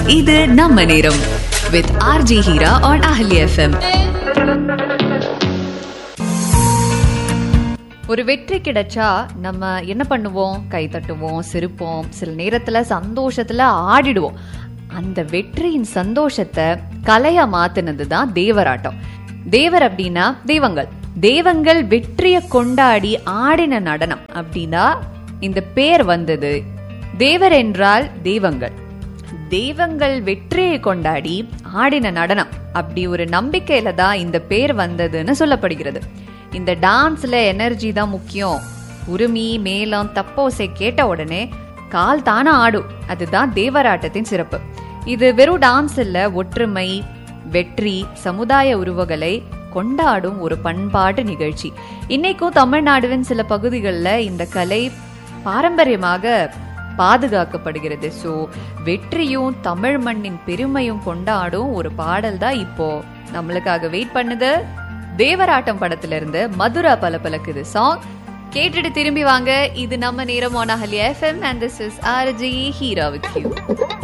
இது நம்ம நேரம் வித் ஆர்ஜி ஹீரா ஆன் அஹலி எஃப்எம் ஒரு வெற்றி கிடைச்சா நம்ம என்ன பண்ணுவோம் கை தட்டுவோம் சிரிப்போம் சில நேரத்துல சந்தோஷத்துல ஆடிடுவோம் அந்த வெற்றியின் சந்தோஷத்தை கலையா மாத்துனது தான் தேவராட்டம் தேவர் அப்படின்னா தெய்வங்கள் தெய்வங்கள் வெற்றியை கொண்டாடி ஆடின நடனம் அப்படின்னா இந்த பேர் வந்தது தேவர் என்றால் தெய்வங்கள் தெய்வங்கள் வெற்றியை கொண்டாடி ஆடின நடனம் அப்படி ஒரு நம்பிக்கையில தான் இந்த பேர் வந்ததுன்னு சொல்லப்படுகிறது இந்த டான்ஸ்ல எனர்ஜி தான் முக்கியம் உரிமை மேளம் தப்போசை கேட்ட உடனே கால் தானே ஆடும் அதுதான் தேவராட்டத்தின் சிறப்பு இது வெறும் டான்ஸ் இல்ல ஒற்றுமை வெற்றி சமுதாய உருவகளை கொண்டாடும் ஒரு பண்பாட்டு நிகழ்ச்சி இன்னைக்கும் தமிழ்நாடுவின் சில பகுதிகளில் இந்த கலை பாரம்பரியமாக பாதுகாக்கப்படுகிறது ஸோ வெற்றியும் தமிழ் மண்ணின் பெருமையும் கொண்டாடும் ஒரு பாடல் தான் இப்போ நம்மளுக்காக வெயிட் பண்ணுது தேவராட்டம் படத்துல இருந்து மதுரா பல பலக்குது சாங் கேட்டுட்டு திரும்பி வாங்க இது நம்ம நேரம் ஆன ஹலியா FM and this is RJ Heera with you